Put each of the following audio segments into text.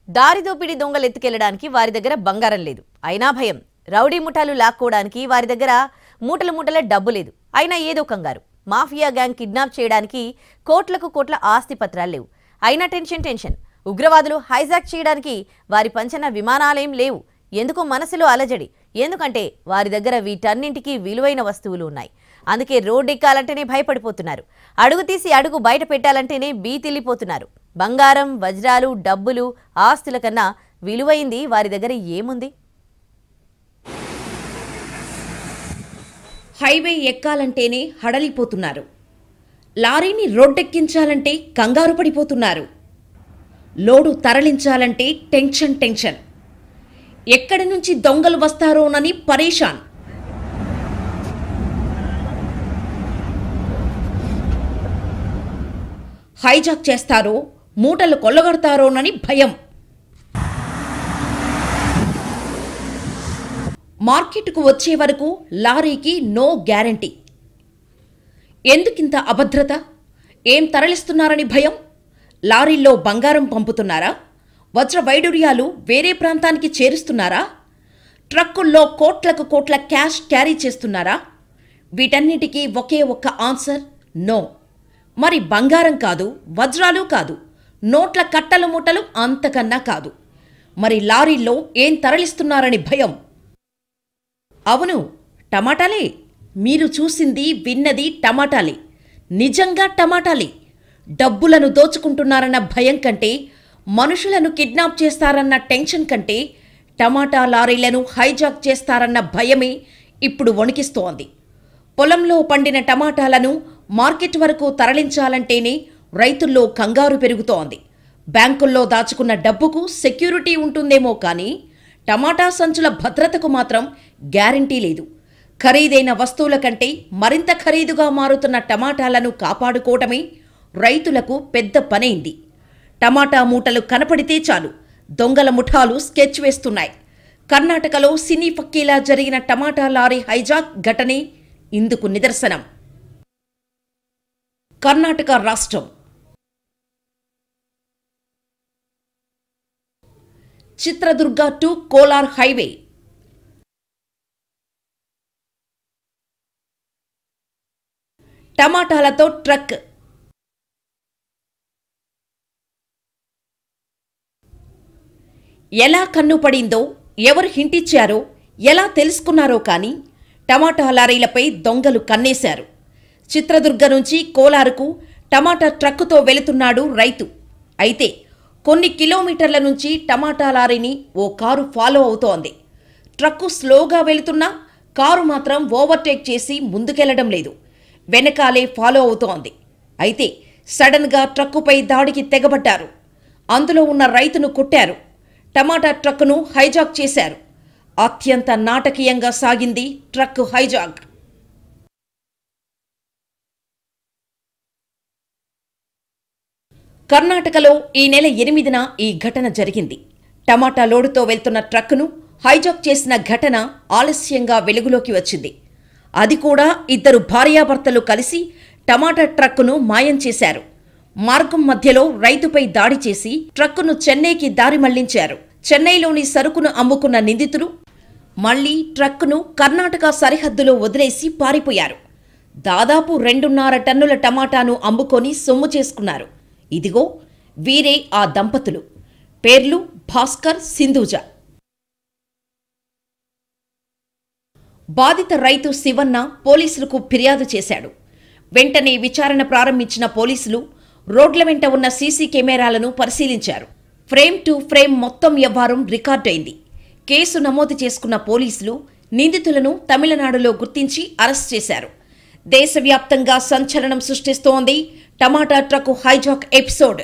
దారి దోపిడీ దొంగలు ఎత్తుకెళ్లడానికి వారి దగ్గర బంగారం లేదు అయినా భయం రౌడీ ముఠాలు లాక్కోవడానికి వారి దగ్గర మూటల మూటల డబ్బు లేదు అయినా ఏదో కంగారు మాఫియా గ్యాంగ్ కిడ్నాప్ చేయడానికి కోట్లకు కోట్ల ఆస్తి పత్రాలు లేవు అయినా టెన్షన్ టెన్షన్ ఉగ్రవాదులు హైజాక్ చేయడానికి వారి పంచన విమానాలేం లేవు ఎందుకో మనసులో అలజడి ఎందుకంటే వారి దగ్గర వీటన్నింటికీ విలువైన వస్తువులు ఉన్నాయి అందుకే రోడ్డు ఎక్కాలంటేనే భయపడిపోతున్నారు అడుగు తీసి అడుగు బయట పెట్టాలంటేనే బీతిల్లిపోతున్నారు బంగారం వజ్రాలు డబ్బులు ఆస్తుల కన్నా విలువైంది వారి దగ్గర ఏముంది హైవే ఎక్కాలంటేనే హడలిపోతున్నారు లారీని రోడ్డెక్కించాలంటే కంగారు పడిపోతున్నారు లోడు తరలించాలంటే టెన్షన్ టెన్షన్ ఎక్కడి నుంచి దొంగలు వస్తారోనని పరేషాన్ హైజాక్ చేస్తారో మూటలు కొల్లగొడతారోనని భయం మార్కెట్కు వచ్చే వరకు లారీకి నో గ్యారంటీ ఎందుకింత అభద్రత ఏం తరలిస్తున్నారని భయం లారీల్లో బంగారం పంపుతున్నారా వజ్ర వైడూర్యాలు వేరే ప్రాంతానికి చేరుస్తున్నారా ట్రక్కుల్లో కోట్లకు కోట్ల క్యాష్ క్యారీ చేస్తున్నారా వీటన్నిటికీ ఒకే ఒక్క ఆన్సర్ నో మరి బంగారం కాదు వజ్రాలు కాదు నోట్ల కట్టలు మూటలు అంతకన్నా కాదు మరి లారీల్లో ఏం తరలిస్తున్నారని భయం అవును టమాటాలే మీరు చూసింది విన్నది టమాటాలే నిజంగా టమాటాలే డబ్బులను దోచుకుంటున్నారన్న భయం కంటే మనుషులను కిడ్నాప్ చేస్తారన్న టెన్షన్ కంటే టమాటా లారీలను హైజాక్ చేస్తారన్న భయమే ఇప్పుడు వణికిస్తోంది పొలంలో పండిన టమాటాలను మార్కెట్ వరకు తరలించాలంటేనే రైతుల్లో కంగారు పెరుగుతోంది బ్యాంకుల్లో దాచుకున్న డబ్బుకు సెక్యూరిటీ ఉంటుందేమో కానీ టమాటా సంచుల భద్రతకు మాత్రం గ్యారంటీ లేదు ఖరీదైన వస్తువుల కంటే మరింత ఖరీదుగా మారుతున్న టమాటాలను కాపాడుకోవటమే రైతులకు పెద్ద పనైంది టమాటా మూటలు కనపడితే చాలు దొంగల ముఠాలు స్కెచ్ వేస్తున్నాయి కర్ణాటకలో సినీ ఫక్కీలా జరిగిన టమాటా లారీ హైజాక్ ఘటనే ఇందుకు నిదర్శనం కర్ణాటక రాష్ట్రం చిత్రదుర్గ టు కోలార్ హైవే టమాటాలతో ట్రక్ ఎలా కన్ను పడిందో ఎవరు హింటిచ్చారో ఎలా తెలుసుకున్నారో కానీ టమాటా లారీలపై దొంగలు కన్నేశారు చిత్రదుర్గ నుంచి కోలారుకు టమాటా ట్రక్కుతో వెళుతున్నాడు రైతు అయితే కొన్ని కిలోమీటర్ల నుంచి టమాటా లారీని ఓ కారు ఫాలో అవుతోంది ట్రక్కు స్లోగా వెళుతున్నా కారు మాత్రం ఓవర్టేక్ చేసి ముందుకెళ్లడం లేదు వెనకాలే ఫాలో అవుతోంది అయితే సడన్గా ట్రక్కుపై దాడికి తెగబడ్డారు అందులో ఉన్న రైతును కొట్టారు టమాటా ట్రక్కును హైజాక్ చేశారు అత్యంత నాటకీయంగా సాగింది ట్రక్ హైజాక్ కర్ణాటకలో ఈ నెల ఎనిమిదిన ఈ ఘటన జరిగింది టమాటా లోడుతో వెళ్తున్న ట్రక్కును హైజాక్ చేసిన ఘటన ఆలస్యంగా వెలుగులోకి వచ్చింది అది కూడా ఇద్దరు భార్యాభర్తలు కలిసి టమాటా ట్రక్కును మాయం చేశారు మార్గం మధ్యలో రైతుపై దాడి చేసి ట్రక్కును చెన్నైకి దారి మళ్లించారు చెన్నైలోని సరుకును అమ్ముకున్న నిందితులు మళ్లీ ట్రక్కును కర్ణాటక సరిహద్దులో వదిలేసి పారిపోయారు దాదాపు రెండున్నర టన్నుల టమాటాను అమ్ముకొని సొమ్ము చేసుకున్నారు ఇదిగో వీరే ఆ దంపతులు పేర్లు భాస్కర్ సింధూజ బాధిత రైతు శివన్న పోలీసులకు ఫిర్యాదు చేశాడు వెంటనే విచారణ ప్రారంభించిన పోలీసులు రోడ్ల వెంట ఉన్న సీసీ కెమెరాలను పరిశీలించారు ఫ్రేమ్ టు ఫ్రేమ్ మొత్తం వ్యవహారం రికార్డైంది కేసు నమోదు చేసుకున్న పోలీసులు నిందితులను తమిళనాడులో గుర్తించి అరెస్ట్ చేశారు దేశవ్యాప్తంగా సంచలనం సృష్టిస్తోంది టమాటా ట్రక్కు హైజాక్ ఎపిసోడ్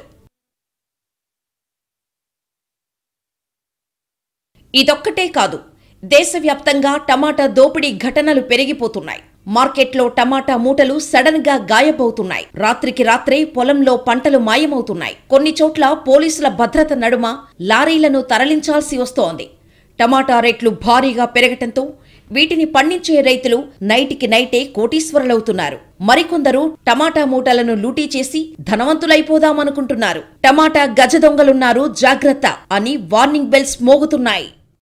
ఇదొక్కటే కాదు దేశవ్యాప్తంగా టమాటా దోపిడీ ఘటనలు పెరిగిపోతున్నాయి మార్కెట్లో టమాటా మూటలు సడన్ గా గాయబవుతున్నాయి రాత్రికి రాత్రే పొలంలో పంటలు మాయమవుతున్నాయి కొన్ని చోట్ల పోలీసుల భద్రత నడుమ లారీలను తరలించాల్సి వస్తోంది టమాటా రేట్లు భారీగా పెరగటంతో వీటిని పండించే రైతులు నైటికి నైటే కోటీశ్వరులవుతున్నారు మరికొందరు టమాటా మూటలను లూటీ చేసి ధనవంతులైపోదామనుకుంటున్నారు టమాటా గజ దొంగలున్నారు జాగ్రత్త అని వార్నింగ్ బెల్స్ మోగుతున్నాయి